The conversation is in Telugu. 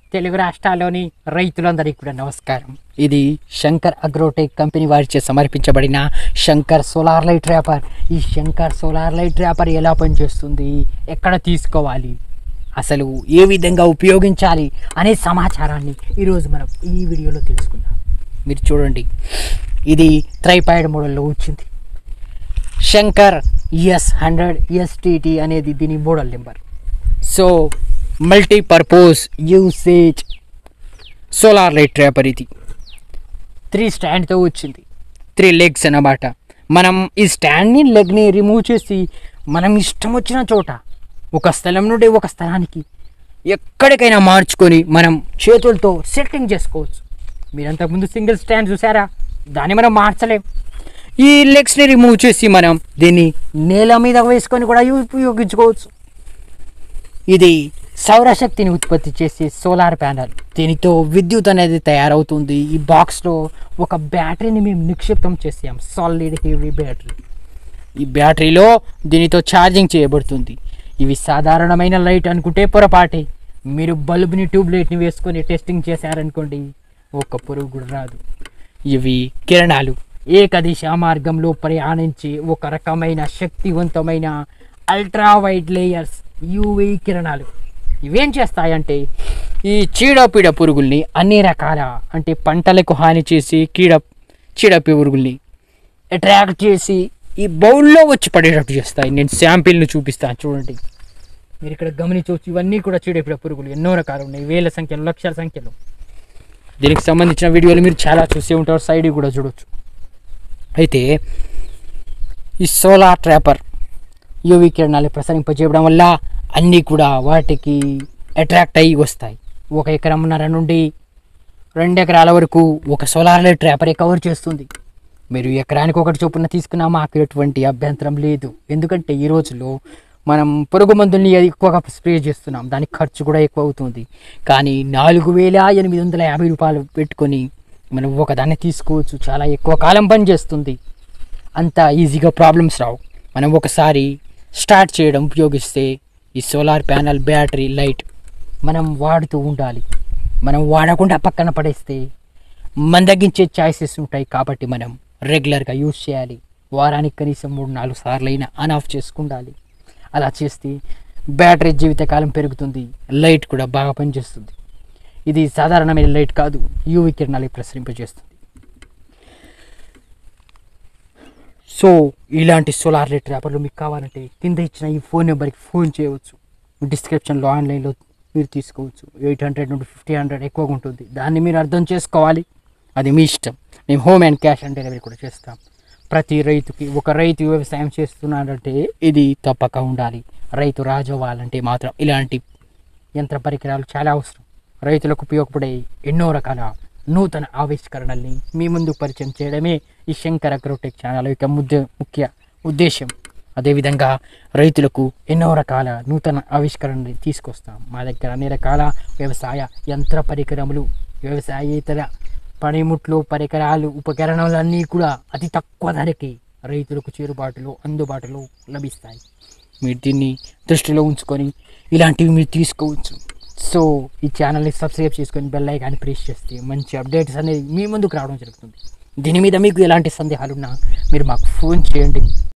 తెలుగు రాష్ట్రాల్లోని రైతులందరికీ కూడా నమస్కారం ఇది శంకర్ అగ్రోటెక్ కంపెనీ వారిచే సమర్పించబడిన శంకర్ సోలార్ లైట్ ట్రాపర్ ఈ శంకర్ సోలార్ లైట్ ట్రాపర్ ఎలా పనిచేస్తుంది ఎక్కడ తీసుకోవాలి అసలు ఏ విధంగా ఉపయోగించాలి అనే సమాచారాన్ని ఈరోజు మనం ఈ వీడియోలో తెలుసుకుందాం మీరు చూడండి ఇది ట్రైపాయిడ్ మోడల్లో వచ్చింది శంకర్ ఎస్ హండ్రెడ్ ఎస్టిటి అనేది దీని model number so multipurpose usage solar light trapper ఇది త్రీ స్టాండ్తో వచ్చింది త్రీ లెగ్స్ అన్నమాట మనం ఈ స్టాండ్ని లెగ్ని రిమూవ్ చేసి మనం ఇష్టం వచ్చిన చోట ఒక స్థలం నుండి ఒక స్థలానికి ఎక్కడికైనా మార్చుకొని మనం చేతులతో సెట్టింగ్ చేసుకోవచ్చు మీరు అంతకుముందు సింగిల్ స్టాండ్ చూసారా దాన్ని మనం మార్చలేం ఈ లెగ్స్ని రిమూవ్ చేసి మనం దీన్ని నేల మీద వేసుకొని కూడా ఉపయోగించుకోవచ్చు ఇది సౌరశక్తిని ఉత్పత్తి చేసే సోలార్ ప్యానల్ దీనితో విద్యుత్ అనేది తయారవుతుంది ఈ బాక్స్లో ఒక బ్యాటరీని మేము నిక్షిప్తం చేసాం సాలిడ్ హెవీ బ్యాటరీ ఈ బ్యాటరీలో దీనితో ఛార్జింగ్ చేయబడుతుంది ఇవి సాధారణమైన లైట్ అనుకుంటే పొరపాటే మీరు బల్బుని ట్యూబ్ లైట్ని వేసుకొని టెస్టింగ్ చేశారనుకోండి ఒక్క పురుగు కూడా రాదు ఇవి కిరణాలు ఏకదిశ మార్గంలో ప్రయాణించే ఒక రకమైన శక్తివంతమైన అల్ట్రా వైట్ లేయర్స్ యూవీ కిరణాలు ఇవేం చేస్తాయంటే ఈ చీడపీడ పురుగుల్ని అన్ని రకాల అంటే పంటలకు హాని చేసి కీడ చీడపీ పురుగుల్ని అట్రాక్ట్ చేసి ఈ బౌల్లో వచ్చి పడేటట్టు చేస్తాయి నేను శాంపిల్ని చూపిస్తాను చూడండి మీరు ఇక్కడ గమనించవచ్చు ఇవన్నీ కూడా చీడపీడ పురుగులు ఎన్నో రకాలు ఉన్నాయి వేల సంఖ్యలో లక్షల సంఖ్యలో దీనికి సంబంధించిన వీడియోలు మీరు చాలా చూసే ఉంటారు సైడ్ కూడా చూడొచ్చు అయితే ఈ సోలార్ ట్రాపర్ యూవీ కిరణాలు ప్రసరింపజేయడం వల్ల అన్నీ కూడా వాటికి అట్రాక్ట్ అయ్యి వస్తాయి ఒక ఎకరంన్నర నుండి రెండు ఎకరాల వరకు ఒక సోలార్ లైట్ ట్రాపరే కవర్ చేస్తుంది మీరు ఎకరానికి ఒకటి చొప్పున తీసుకున్నా మాకు ఎటువంటి అభ్యంతరం లేదు ఎందుకంటే ఈ రోజుల్లో మనం పురుగు మందుల్ని ఎక్కువగా స్ప్రే చేస్తున్నాం దానికి ఖర్చు కూడా ఎక్కువ అవుతుంది కానీ నాలుగు వేల ఎనిమిది వందల యాభై రూపాయలు పెట్టుకొని మనం ఒకదాన్ని తీసుకోవచ్చు చాలా ఎక్కువ కాలం పనిచేస్తుంది అంత ఈజీగా ప్రాబ్లమ్స్ రావు మనం ఒకసారి స్టార్ట్ చేయడం ఉపయోగిస్తే ఈ సోలార్ ప్యానల్ బ్యాటరీ లైట్ మనం వాడుతూ ఉండాలి మనం వాడకుండా పక్కన పడేస్తే మందగించే ఛాయిసెస్ ఉంటాయి కాబట్టి మనం రెగ్యులర్గా యూజ్ చేయాలి వారానికి కనీసం మూడు నాలుగు సార్లు అయినా ఆన్ ఆఫ్ చేసుకుండాలి అలా చేస్తే బ్యాటరీ జీవితకాలం పెరుగుతుంది లైట్ కూడా బాగా పనిచేస్తుంది ఇది సాధారణమైన లైట్ కాదు యూవి కిరణాలు ప్రసరింపజేస్తుంది సో ఇలాంటి సోలార్ లైట్ ర్యాపర్లు మీకు కావాలంటే కింద ఇచ్చిన ఈ ఫోన్ నెంబర్కి ఫోన్ చేయవచ్చు డిస్క్రిప్షన్లో ఆన్లైన్లో మీరు తీసుకోవచ్చు ఎయిట్ హండ్రెడ్ నుండి ఫిఫ్టీ హండ్రెడ్ ఎక్కువగా ఉంటుంది దాన్ని మీరు అర్థం చేసుకోవాలి అది మీ ఇష్టం మేము home and cash on delivery కూడా చేస్తాం ప్రతి రైతుకి ఒక రైతు వ్యవసాయం చేస్తున్నాడంటే ఇది తప్పక ఉండాలి రైతు రాజు అవ్వాలంటే మాత్రం ఇలాంటి యంత్ర పరికరాలు చాలా అవసరం రైతులకు ఉపయోగపడే ఎన్నో రకాల నూతన ఆవిష్కరణల్ని మీ ముందు పరిచయం చేయడమే ఈ శంకర్ అగ్రోటెక్ ఛానల్ యొక్క ముద్ద ముఖ్య ఉద్దేశం అదేవిధంగా రైతులకు ఎన్నో రకాల నూతన ఆవిష్కరణని తీసుకొస్తాం మా దగ్గర అన్ని రకాల వ్యవసాయ యంత్ర పరికరములు వ్యవసాయేతర పనిముట్లు పరికరాలు ఉపకరణాలన్నీ కూడా అతి తక్కువ ధరకి రైతులకు చేరుబాటులో అందుబాటులో లభిస్తాయి మీరు దీన్ని దృష్టిలో ఉంచుకొని ఇలాంటివి మీరు తీసుకోవచ్చు సో ఈ ఛానల్ని సబ్స్క్రైబ్ చేసుకొని బెల్ ఐకాన్ ప్రెస్ చేస్తే మంచి అప్డేట్స్ అనేది మీ ముందుకు రావడం జరుగుతుంది దీని మీద మీకు ఎలాంటి సందేహాలున్నా మీరు మాకు ఫోన్ చేయండి